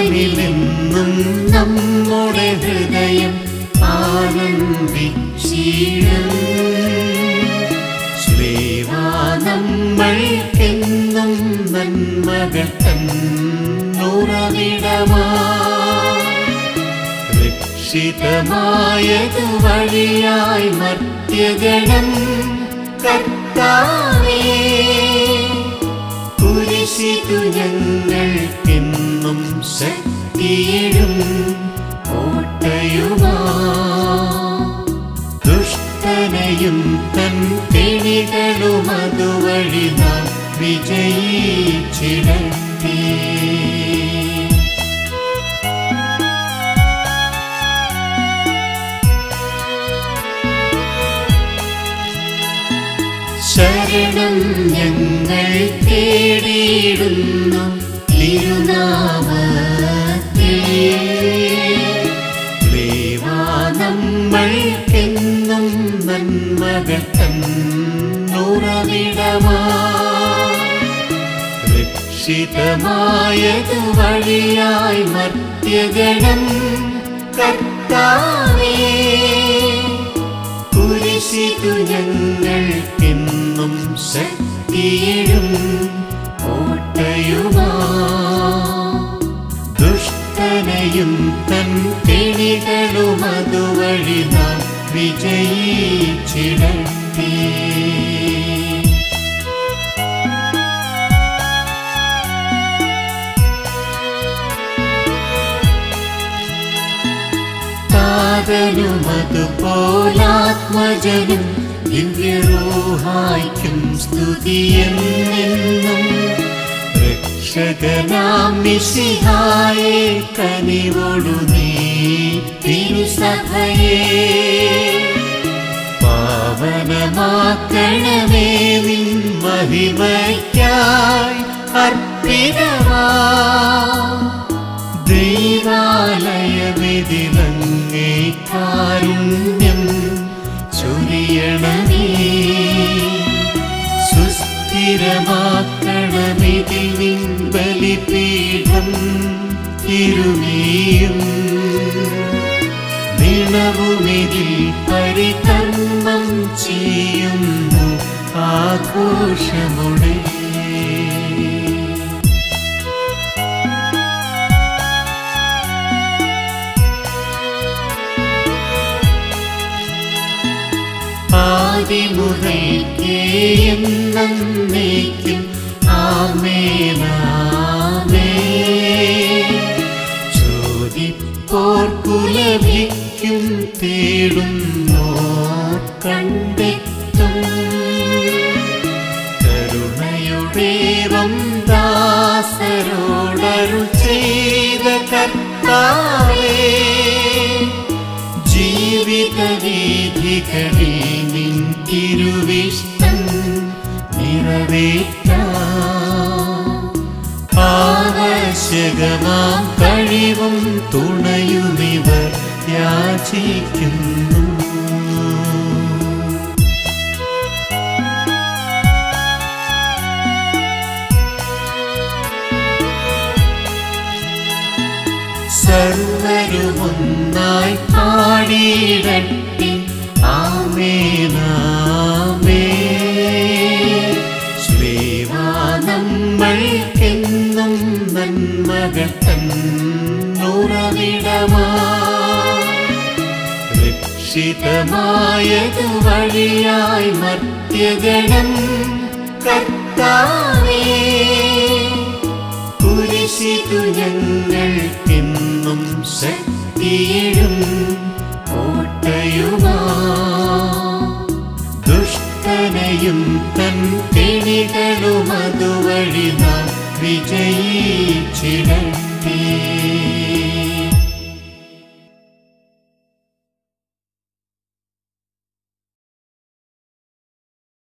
അവനിലെന്നും നമ്മുടെ ഹൃദയം ആനന്ദിച്ചിടും ശ്രീവാ നമ്മൾക്കെന്നും നന്മകൾ തന്നുറവിടമാ രക്ഷിതമായതു വഴിയായി മർത്യഗണം കർത്താവേ കുരിശിതു ഞങ്ങൾക്കെന്നും ശക്തിയിടും കോട്ടയുമാ ദുഷ്ടനെയും തൻ കെണികളും അതുവഴി നാം വിജയിച്ചിടത്തേ ശരണം ഞങ്ങൾ തേടിയിടുന്നു തിരുനാമത്തിൽ ദേവാ നമ്മൾക്കെന്നും നന്മകൾ തന്നുറവിടമാ രക്ഷിതമായതു വഴിയായി മർത്യഗണം കർത്താവേ കുരിശിതു ഞങ്ങൾക്കെന്നും ശക്തിയിടും കോട്ടയുമാ ദുഷ്ടനെയും തൻ കെണികളും അതുവഴി നാം വിജയിച്ചിടത്തേ താതനുമതുപോലാത്മജനും ദിവ്യരൂഹായ്ക്കും സ്തുതിയെന്നെന്നും രക്ഷകനാം മിശിഹായെ കനിവൊടു നീ തിരുസഭയെ പാവനമാക്കണമേ നിൻ മഹിമയ്ക്കായി അർപ്പിതമാ ദൈവാലയമിതിലങ്ങേ കാരുണ്യം ചൊരിയണമേ സുസ്ഥിരമാക്കണമിതിൽ നിൻ ബലിപീഠം തിരുമീയും നിണവുമിതിൽ പരികർമ്മം ചെയ്യുന്നു ആഘോഷമുടേ ആദിമുതൽക്കേ എന്നേക്കും ആമേനാമേ ചോദിപ്പോർക്കു ലഭിക്കും തേടുന്നോർ കണ്ടെത്തും കരുണയുടേവം ദാസരോടരുൾ ചെയ്ത കർത്താവേ ജീവിത രീതികളിൽ നിൻ തിരുവിഷ്ടം നിറവേറ്റാം ആവശ്യകമാം കഴിവും തുണയുമിവർ യാചിക്കുന്നു സർവരുമൊന്നായി പാടിയിടട്ടെ ആമേനാമേ ശ്രീവാ നമ്മൾക്കെന്നും നന്മകൾ തന്നുറവിടമാ രക്ഷിതമായതു വഴിയായി മർത്യഗണം കർത്താവേ കുരിശിതു ഞങ്ങൾക്കെന്നും ശക്തിയിടും കോട്ടയുമാ ദുഷ്ടനെയും തൻ കെണികളും അതുവഴി നാം വിജയിച്ചിടത്തേ